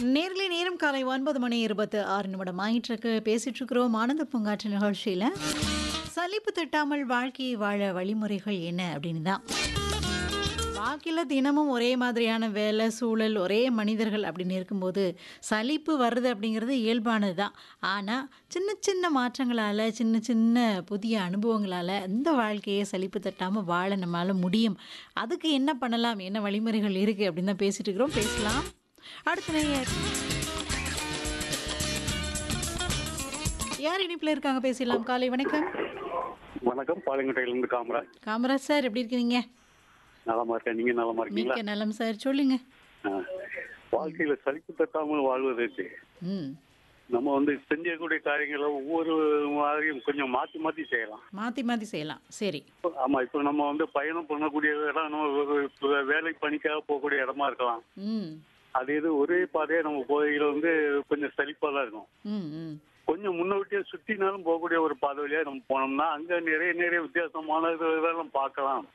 நேர்களை நேரம் காலை ஒன்பது மணி இருபத்து ஆறு நிமிடம் ஆயிட்டிருக்கு பேசிட்டு இருக்கிறோம் ஆனந்த பூங்காற்று நிகழ்ச்சியில் சலிப்பு தட்டாமல் வாழ்க்கையை வாழ வழிமுறைகள் என்ன அப்படின்னு தான் வாழ்க்கையில் தினமும் ஒரே மாதிரியான வேலை சூழல் ஒரே மனிதர்கள் அப்படின்னு இருக்கும்போது சலிப்பு வருது அப்படிங்கிறது இயல்பானது தான் ஆனால் சின்ன சின்ன மாற்றங்களால் சின்ன சின்ன புதிய அனுபவங்களால் இந்த வாழ்க்கையை சலிப்பு தட்டாமல் வாழ நம்மளால் முடியும் அதுக்கு என்ன பண்ணலாம் என்ன வழிமுறைகள் இருக்குது அப்படின்னு தான் பேசிட்டு இருக்கிறோம் பேசலாம் அடுத்த நேயர் யார் இனிப்பில் இருக்காங்க பேசலாம் காலை வணக்கம் வணக்கம் பாலங்கோட்டையிலிருந்து காமராஜ் காமராஜ் சார் எப்படி இருக்கிறீங்க நலமா இருக்கேன் நீங்க நலமா இருக்கீங்களா மிக்க நலம் சார் சொல்லுங்க ஆ. வாழ்க்கையில சலிப்பு தட்டாமல் வாழ்வதற்கு ம் நம்ம வந்து செஞ்சக்கூடிய காரியங்களை ஒவ்வொரு மாதிரியும் கொஞ்சம் மாத்தி மாத்தி செய்யலாம் மாற்றி மாற்றி செய்யலாம் சரி ஆமா இப்போ நம்ம வந்து பயணம் பண்ணக்கூடிய இடம் நம்ம ஒரு- ஒரு வேலை பணிக்காக போகக்கூடிய இடமா இருக்கலாம் ம் அது இது ஒரே பாதையா நம்ம போகையில வந்து கொஞ்சம் சலிப்பா தான் இருக்கும் ம் ம் கொஞ்சம் முன்ன விட்டே சுத்தினாலும் போகக்கூடிய ஒரு பாதை வழியா நம்ம போனோம்னா அங்க நிறைய நிறைய வித்தியாசமான இதெல்லாம் பார்க்கலாம்